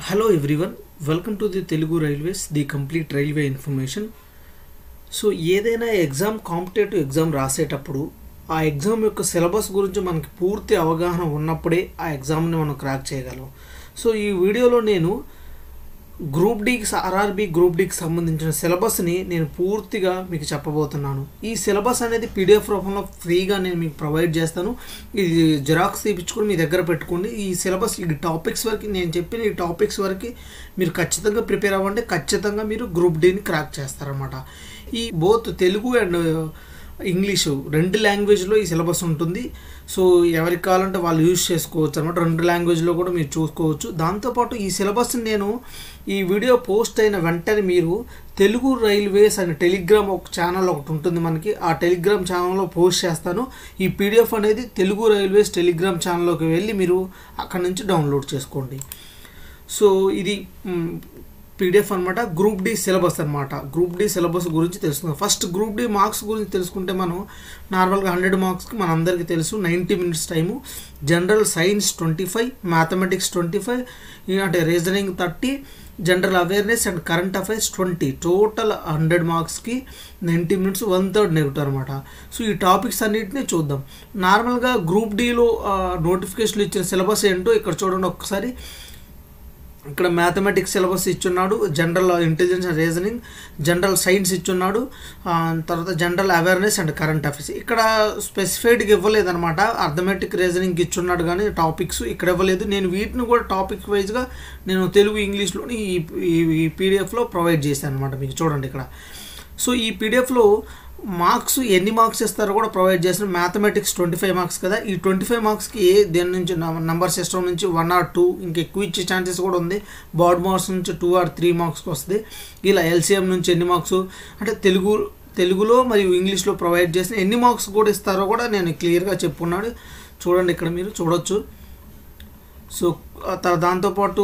hello everyone welcome to the Telugu railways the complete railway information so ఏదైనా exam competitive exam రాసేటప్పుడు ఆ exam యొక్క syllabus గురించి మనకి పూర్తి అవగాహన ఉన్నప్పుడే ఆ ఎగ్జామ్ని మనం క్రాక్ చేయగలం సో ఈ వీడియోలో నేను గ్రూప్ డికి ఆర్ఆర్బి గ్రూప్ డికి సంబంధించిన సిలబస్ని నేను పూర్తిగా మీకు చెప్పబోతున్నాను ఈ సిలబస్ అనేది పీడిఎఫ్ రూపంలో ఫ్రీగా నేను మీకు ప్రొవైడ్ చేస్తాను ఇది జిరాక్స్ తీపించుకొని మీ దగ్గర పెట్టుకోండి ఈ సిలబస్ ఈ టాపిక్స్ వరకు నేను చెప్పిన ఈ టాపిక్స్ వరకు మీరు ఖచ్చితంగా ప్రిపేర్ అవ్వండి ఖచ్చితంగా మీరు గ్రూప్ డిని క్రాక్ చేస్తారనమాట ఈ బోత్ తెలుగు అండ్ ఇంగ్లీషు రెండు లాంగ్వేజ్లో ఈ సిలబస్ ఉంటుంది సో ఎవరికి కావాలంటే వాళ్ళు యూజ్ చేసుకోవచ్చు అనమాట రెండు లాంగ్వేజ్లో కూడా మీరు చూసుకోవచ్చు దాంతోపాటు ఈ సిలబస్ని నేను ఈ వీడియో పోస్ట్ అయిన వెంటనే మీరు తెలుగు రైల్వేస్ అనే టెలిగ్రామ్ ఒక ఛానల్ ఒకటి ఉంటుంది మనకి ఆ టెలిగ్రామ్ ఛానల్లో పోస్ట్ చేస్తాను ఈ పీడిఎఫ్ అనేది తెలుగు రైల్వేస్ టెలిగ్రామ్ ఛానల్లోకి వెళ్ళి మీరు అక్కడ నుంచి డౌన్లోడ్ చేసుకోండి సో ఇది పీడిఎఫ్ అనమాట గ్రూప్ డి సిలబస్ అనమాట గ్రూప్ డి సిలబస్ గురించి తెలుసుకుందాం ఫస్ట్ గ్రూప్ డి మార్క్స్ గురించి తెలుసుకుంటే మనం నార్మల్గా హండ్రెడ్ మార్క్స్కి మనందరికీ తెలుసు ninety minutes time general science twenty five mathematics twenty five అంటే reasoning thirty general awareness and current affairs twenty total hundred మార్క్స్కి ninety minutes one third negative అనమాట సో ఈ టాపిక్స్ అన్నిటిని చూద్దాం నార్మల్గా గ్రూప్ డిలో నోటిఫికేషన్లు ఇచ్చిన సిలబస్ ఏంటో ఇక్కడ చూడండి ఒక్కసారి ఇక్కడ మ్యాథమెటిక్స్ సిలబస్ ఇచ్చున్నాడు general intelligence and reasoning general science ఇచ్చున్నాడు తర్వాత general awareness and current affairs ఇక్కడ స్పెసిఫైడ్గా ఇవ్వలేదన్నమాట అర్థమెటిక్ రీజనింగ్ ఇచ్చున్నాడు కానీ టాపిక్స్ ఇక్కడ ఇవ్వలేదు నేను వీటిని కూడా టాపిక్ వైజ్గా నేను తెలుగు ఇంగ్లీష్లోని ఈ ఈ పీడిఎఫ్లో ప్రొవైడ్ చేశాను అనమాట మీకు చూడండి ఇక్కడ సో ఈ పీడిఎఫ్లో మార్క్స్ ఎన్ని మార్క్స్ ఇస్తారో కూడా ప్రొవైడ్ చేసిన మ్యాథమెటిక్స్ ట్వంటీ ఫైవ్ మార్క్స్ కదా ఈ ట్వంటీ ఫైవ్ మార్క్స్కి ఏ దేని నుంచి నంబర్ సిస్టమ్ నుంచి వన్ ఆర్ టూ ఇంకా ఎక్కువ ఇచ్చే ఛాన్సెస్ కూడా ఉంది బోర్డ్ మార్క్స్ నుంచి టూ ఆర్ త్రీ మార్క్స్కి వస్తుంది ఇలా ఎల్సిఎం నుంచి ఎన్ని మార్క్స్ అంటే తెలుగు తెలుగులో మరియు ఇంగ్లీష్లో ప్రొవైడ్ చేసిన ఎన్ని మార్క్స్ కూడా ఇస్తారో కూడా నేను క్లియర్గా చెప్పుకున్నాడు చూడండి ఇక్కడ మీరు చూడొచ్చు సో దాంతోపాటు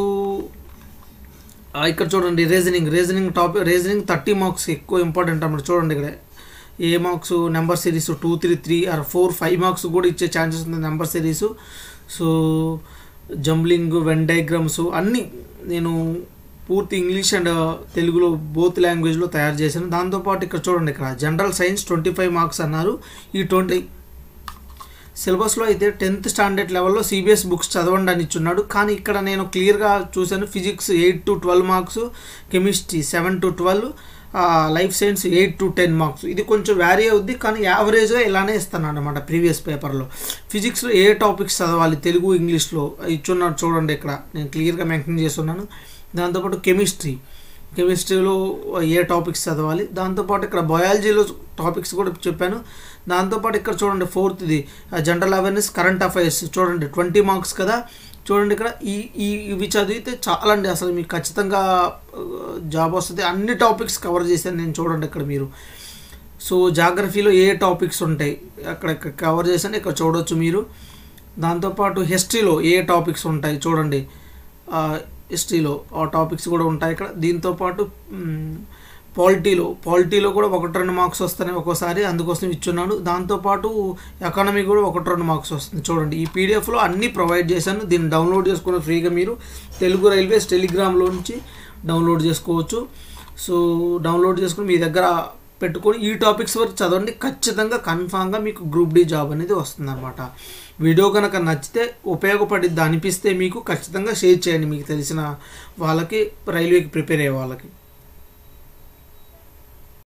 ఇక్కడ చూడండి reasoning reasoning topic reasoning thirty marks ఎక్కువ ఇంపార్టెంట్ అన్నమాట చూడండి ఇక్కడ ఏ marks number series two three three or four five marks కూడా ఇచ్చే ఛాన్సెస్ ఉంది number series so jumbling Venn diagrams అన్నీ నేను పూర్తి ఇంగ్లీష్ అండ్ తెలుగులో బోత్ లాంగ్వేజ్లో తయారు చేశాను దాంతోపాటు ఇక్కడ చూడండి ఇక్కడ general science twenty five marks అన్నారు ఈ ట్వంటీ సిలబస్లో అయితే టెన్త్ స్టాండర్డ్ లెవెల్లో సిబిఎస్ బుక్స్ చదవండి అని ఇచ్చున్నాడు కానీ ఇక్కడ నేను క్లియర్గా చూశాను physics eight to twelve marks chemistry seven to twelve life science eight to ten marks ఇది కొంచెం వ్యారీ అవుద్ది కానీ యావరేజ్గా ఇలానే ఇస్తాను అనమాట ప్రీవియస్ పేపర్లో ఫిజిక్స్లో ఏ టాపిక్స్ చదవాలి తెలుగు ఇంగ్లీష్లో ఇచ్చున్నాడు చూడండి ఇక్కడ నేను క్లియర్గా మెన్షన్ చేస్తున్నాను దాంతోపాటు కెమిస్ట్రీ కెమిస్ట్రీలో ఏ టాపిక్స్ చదవాలి దాంతోపాటు ఇక్కడ బయాలజీలో టాపిక్స్ కూడా చెప్పాను దాంతోపాటు ఇక్కడ చూడండి ఫోర్త్ది జనరల్ అవేర్నెస్ కరెంట్ అఫైర్స్ చూడండి ట్వంటీ మార్క్స్ కదా చూడండి ఇక్కడ ఈ ఈ ఇవి చదివితే చాలా అండి అసలు మీకు ఖచ్చితంగా జాబ్ వస్తుంది అన్ని టాపిక్స్ కవర్ చేశాను నేను చూడండి ఇక్కడ మీరు సో జాగ్రఫీలో ఏ టాపిక్స్ ఉంటాయి అక్కడ కవర్ చేశాను ఇక్కడ చూడవచ్చు మీరు దాంతోపాటు హిస్టరీలో ఏ టాపిక్స్ ఉంటాయి చూడండి హిస్టరీలో ఆ టాపిక్స్ కూడా ఉంటాయి ఇక్కడ దీంతోపాటు పాలిటీలో పాలిటీలో కూడా ఒకటి రెండు మార్క్స్ వస్తాయి ఒక్కోసారి అందుకోసం ఇచ్చున్నాను దాంతోపాటు ఎకానమీ కూడా ఒకటి రెండు మార్క్స్ వస్తుంది చూడండి ఈ పీడిఎఫ్లో అన్నీ ప్రొవైడ్ చేశాను దీన్ని డౌన్లోడ్ చేసుకుని ఫ్రీగా మీరు తెలుగు రైల్వేస్ టెలిగ్రామ్లో నుంచి డౌన్లోడ్ చేసుకోవచ్చు సో డౌన్లోడ్ చేసుకుని మీ దగ్గర పెట్టుకొని ఈ టాపిక్స్ వరకు చదవండి ఖచ్చితంగా కన్ఫామ్గా మీకు గ్రూప్ డి జాబ్ అనేది వస్తుందన్నమాట వీడియో కనుక నచ్చితే ఉపయోగపడిద్ది అనిపిస్తే మీకు ఖచ్చితంగా షేర్ చేయండి మీకు తెలిసిన వాళ్ళకి రైల్వేకి ప్రిపేర్ అయ్యే వాళ్ళకి